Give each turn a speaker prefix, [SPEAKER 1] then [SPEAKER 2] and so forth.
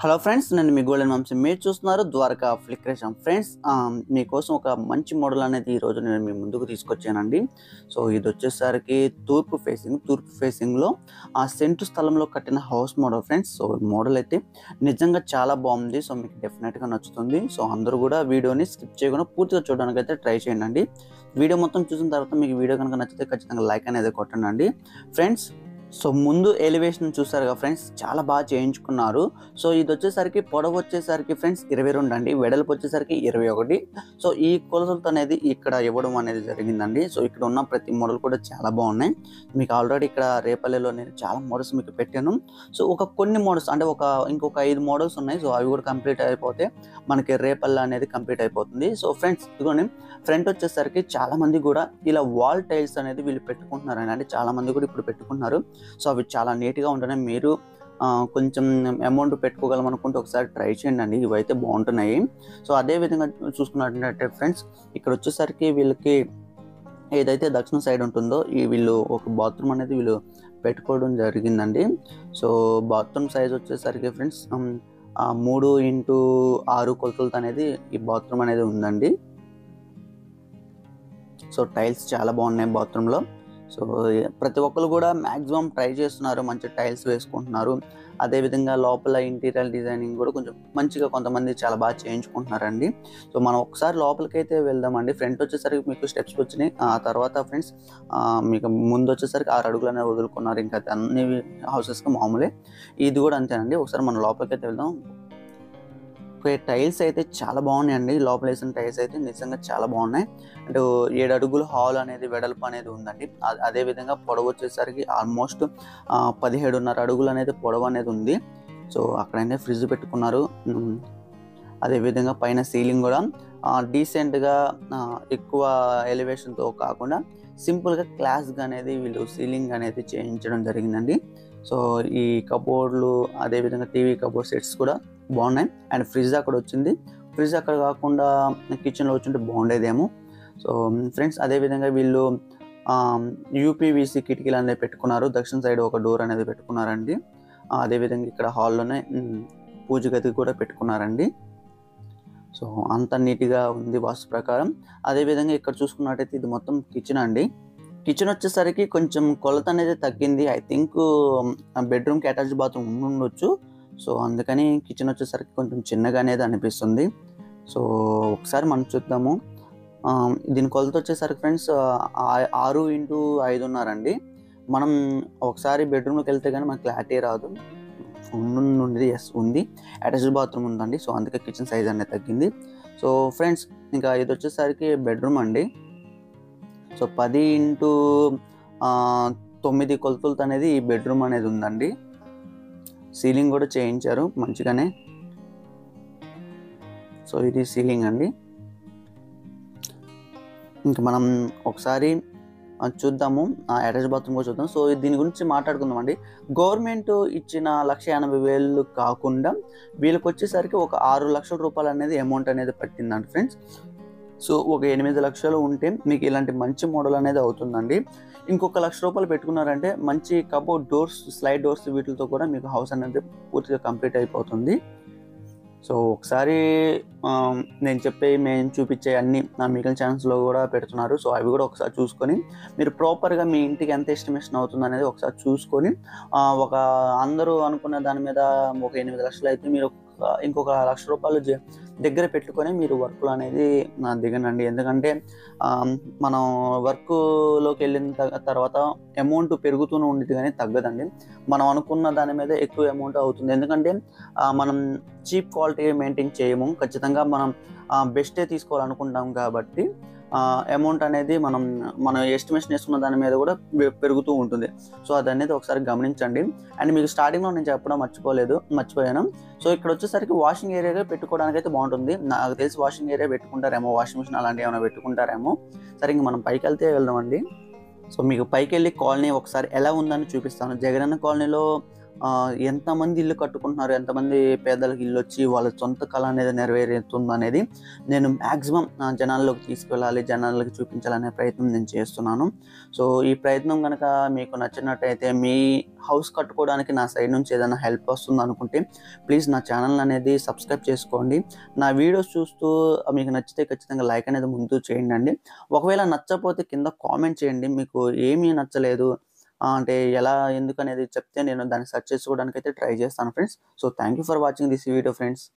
[SPEAKER 1] hello friends నేను మీ golden వంశం మీరు చూస్తున్నారు ద్వారకా ఫ్లిక్రేషన్ ఫ్రెండ్స్ ఆ, మీకోసం ఒక మంచి మోడల్ అనేది ఈరోజు నేను మీ ముందుకు తీసుకొచ్చానండి సో ఇది వచ్చేసరికి తూర్పు ఫేసింగ్ తూర్పు ఫేసింగ్లో ఆ సెంటు స్థలంలో కట్టిన హౌస్ మోడల్ ఫ్రెండ్స్ సో ఈ మోడల్ అయితే నిజంగా చాలా బాగుంది సో మీకు డెఫినెట్గా నచ్చుతుంది సో అందరూ కూడా వీడియోని స్కిప్ చేయకుండా పూర్తిగా చూడడానికి అయితే ట్రై చేయండి వీడియో మొత్తం చూసిన తర్వాత మీకు వీడియో కనుక నచ్చితే ఖచ్చితంగా లైక్ అనేది కొట్టండి ఫ్రెండ్స్ సో ముందు ఎలివేషన్ చూసారు కదా ఫ్రెండ్స్ చాలా బాగా చేయించుకున్నారు సో ఇది వచ్చేసరికి పొడవు వచ్చేసరికి ఫ్రెండ్స్ ఇరవై రెండు అండి వెడల్పు వచ్చేసరికి ఇరవై ఒకటి సో ఈ కొలతలతో అనేది ఇక్కడ ఇవ్వడం అనేది జరిగిందండి సో ఇక్కడ ఉన్న ప్రతి మోడల్ కూడా చాలా బాగున్నాయి మీకు ఆల్రెడీ ఇక్కడ రేపల్లెలో నేను చాలా మోడల్స్ మీకు పెట్టాను సో ఒక కొన్ని మోడల్స్ అంటే ఒక ఇంకొక ఐదు మోడల్స్ ఉన్నాయి సో అవి కూడా కంప్లీట్ అయిపోతే మనకి రేపల్లె అనేది కంప్లీట్ అయిపోతుంది సో ఫ్రెండ్స్ ఇదిగోండి ఫ్రంట్ వచ్చేసరికి చాలా మంది కూడా ఇలా వాల్ టైల్స్ అనేది వీళ్ళు పెట్టుకుంటున్నారు అంటే చాలా మంది కూడా ఇప్పుడు పెట్టుకుంటున్నారు సో అవి చాలా నీట్గా ఉంటున్నాయి మీరు ఆ, కొంచెం అమౌంట్ పెట్టుకోగలం అనుకుంటే ఒకసారి ట్రై చేయండి అండి ఇవైతే బాగుంటున్నాయి సో అదే విధంగా చూసుకున్నట్లయితే ఫ్రెండ్స్ ఇక్కడ వచ్చేసరికి వీళ్ళకి ఏదైతే దక్షిణ సైడ్ ఉంటుందో ఈ వీళ్ళు ఒక బాత్రూమ్ అనేది వీళ్ళు పెట్టుకోవడం జరిగిందండి సో బాత్రూమ్ సైజ్ వచ్చేసరికి ఫ్రెండ్స్ మూడు ఇంటూ ఆరు కొలతలతో అనేది ఈ బాత్రూమ్ అనేది ఉందండి సో టైల్స్ చాలా బాగున్నాయి బాత్రూంలో సో ప్రతి ఒక్కరు కూడా మ్యాక్సిమం ట్రై చేస్తున్నారు మంచి టైల్స్ వేసుకుంటున్నారు అదేవిధంగా లోపల ఇంటీరియర్ డిజైనింగ్ కూడా కొంచెం మంచిగా కొంతమంది చాలా బాగా చేయించుకుంటున్నారండి సో మనం ఒకసారి లోపలికి అయితే వెళ్దామండి ఫ్రంట్ వచ్చేసరికి మీకు స్టెప్స్ వచ్చినాయి ఆ తర్వాత ఫ్రెండ్స్ మీకు ముందు వచ్చేసరికి ఆరు అడుగులు అనేది వదులుకున్నారు ఇంకా అన్ని హౌసెస్కి మామూలే ఇది కూడా అంతేనండి ఒకసారి మనం లోపలికి అయితే వెళ్దాం ఓకే టైల్స్ అయితే చాలా బాగున్నాయండి లోపల వేసిన టైల్స్ అయితే నిజంగా చాలా బాగున్నాయి అంటే ఏడు అడుగులు హాల్ అనేది వెడల్పు అనేది ఉందండి అ- అదే విధంగా పొడవు వచ్చేసరికి ఆల్మోస్ట్ పదిహేడున్నర అడుగులు అనేది పొడవు అనేది ఉంది సో అక్కడైతే ఫ్రిడ్జ్ పెట్టుకున్నారు ఉమ్, అదే విధంగా పైన సీలింగ్ కూడా డీసెంట్గా ఎక్కువ ఎలివేషన్తో కాకుండా సింపుల్గా క్లాస్గా అనేది వీళ్ళు సీలింగ్ అనేది చేయించడం జరిగిందండి సో ఈ కబోర్డ్లు అదేవిధంగా టీవీ కబోర్డ్ సెట్స్ కూడా బాగున్నాయి అండ్ ఫ్రిడ్జ్ అక్కడ వచ్చింది ఫ్రిడ్జ్ అక్కడ కాకుండా కిచెన్లో వచ్చింటే బాగుండేదేమో సో ఫ్రెండ్స్ అదేవిధంగా వీళ్ళు యూపీవీసీ కిటికీలు అనేది పెట్టుకున్నారు దక్షిణ సైడ్ ఒక డోర్ అనేది పెట్టుకున్నారండి ఆ, అదేవిధంగా ఇక్కడ హాల్లోనే మ్, పూజ గది కూడా పెట్టుకున్నారండి సో అంత నీట్గా ఉంది వాస్తు ప్రకారం అదేవిధంగా ఇక్కడ చూసుకున్నట్టయితే ఇది మొత్తం కిచెన్ అండి కిచెన్ వచ్చేసరికి కొంచెం కొలత అనేది తగ్గింది ఐ థింక్ బెడ్రూమ్కి అటాచ్ బాత్రూమ్ ఉండొచ్చు సో అందుకని కిచెన్ వచ్చేసరికి కొంచెం చిన్నగా అనేది అనిపిస్తుంది సో ఒకసారి మనం చూద్దాము ఆ, దీని కొలత వచ్చేసరికి ఫ్రెండ్స్ ఆరు ఇంటూ ఐదున్నరండి మనం ఒకసారి బెడ్రూమ్లోకి వెళ్తే కానీ మనకు క్లారిటీ రాదు ఉంది ఎస్ ఉంది అటాచ్డ్ బాత్రూమ్ ఉందండి సో అందుకే కిచెన్ సైజ్ అనేది తగ్గింది సో ఫ్రెండ్స్ ఇంకా ఇది వచ్చేసరికి బెడ్రూమ్ అండి సో పది ఇంటూ తొమ్మిది కొలతలతో అనేది ఈ బెడ్రూమ్ అనేది ఉందండి సీలింగ్ కూడా చేయించారు మంచిగానే సో ఇది సీలింగ్ అండి ఇంకా మనం ఒకసారి ఆ, చూద్దాము అటాచ్ బాత్రూమ్ కూడా చూద్దాం సో దీని గురించి మాట్లాడుకుందాం అండి గవర్నమెంట్ ఇచ్చిన లక్ష ఎనభై వేలు కాకుండా వీళ్ళకి వచ్చేసరికి ఒక ఆరు లక్షల రూపాయలు అనేది అమౌంట్ అనేది పట్టిందండి ఫ్రెండ్స్ సో ఒక ఎనిమిది లక్షలు ఉంటే మీకు ఇలాంటి మంచి మోడల్ అనేది అవుతుందండి ఇంకొక లక్ష రూపాయలు పెట్టుకున్నారంటే మంచి కబోర్డ్ డోర్స్ స్లైడ్ డోర్స్ వీటితో కూడా మీకు హౌస్ అనేది పూర్తిగా కంప్లీట్ అయిపోతుంది సో ఒకసారి ఆ, నేను చెప్పే మేము చూపించే అన్ని నా మిగిలిన ఛానల్స్లో కూడా పెడుతున్నారు సో అవి కూడా ఒకసారి చూసుకొని మీరు ప్రాపర్గా మీ ఇంటికి ఎంత ఎస్టిమేషన్ అవుతుంది అనేది ఒకసారి చూసుకొని ఆ, ఒక అందరూ అనుకున్న దాని మీద ఒక ఎనిమిది లక్షలు అయితే మీరు ఒక- ఇంకొక లక్ష రూపాయలు జ- దగ్గర పెట్టుకొని మీరు వర్క్లు అనేది ఆ, దిగనండి ఎందుకంటే ఆ, మనం వర్క్లోకి వెళ్ళిన త- తర్వాత అమౌంట్ పెరుగుతూనే ఉండేది కానీ తగ్గదండి మనం అనుకున్న దాని మీద ఎక్కువ అమౌంట్ అవుతుంది ఎందుకంటే ఆ, మనం చీప్ క్వాలిటీ మెయింటైన్ చేయము ఖచ్చితంగా మనం బెస్టే తీసుకోవాలనుకుంటాం కాబట్టి అమౌంట్ అనేది మనం మనం ఎస్టిమేషన్ వేసుకున్న దాని మీద కూడా పె- పెరుగుతూ ఉంటుంది సో అది అనేది ఒకసారి గమనించండి అండ్ మీకు స్టార్టింగ్లో నేను చెప్పడం మర్చిపోలేదు మర్చిపోయాను సో ఇక్కడ వచ్చేసరికి వాషింగ్ ఏరియాగా పెట్టుకోవడానికి అయితే బాగుంటుంది నాకు తెలిసి వాషింగ్ ఏరియా పెట్టుకుంటారేమో వాషింగ్ మిషన్ అలాంటివి ఏమైనా పెట్టుకుంటారేమో సరే ఇంక మనం పైకి వెళ్తే వెళ్దామండి సో మీకు పైకి వెళ్ళి కాలనీ ఒకసారి ఎలా ఉందని చూపిస్తాను జగనన్న కాలనీలో ఎంతమంది ఇల్లు కట్టుకుంటున్నారు ఎంతమంది పేదలకు ఇల్లు వచ్చి వాళ్ళ సొంత కళ అనేది నెరవేరుతుంది అనేది నేను మ్యాక్సిమం జనాల్లోకి తీసుకెళ్ళాలి జనాలకి చూపించాలనే ప్రయత్నం నేను చేస్తున్నాను సో ఈ ప్రయత్నం కనుక మీకు నచ్చినట్టయితే మీ హౌస్ కట్టుకోవడానికి నా సైడ్ నుంచి ఏదైనా హెల్ప్ వస్తుంది అనుకుంటే ప్లీజ్ నా ఛానల్ అనేది సబ్స్క్రైబ్ చేసుకోండి నా వీడియోస్ చూస్తూ మీకు నచ్చితే ఖచ్చితంగా లైక్ అనేది ముందు చేయండి అండి ఒకవేళ నచ్చకపోతే కింద కామెంట్ చేయండి మీకు ఏమీ నచ్చలేదు ఆ, అంటే ఎలా ఎందుకు అనేది చెప్తే నేను దాన్ని సెర్చ్ చేసుకోవడానికి అయితే ట్రై చేస్తాను friends so thank you for watching this video friends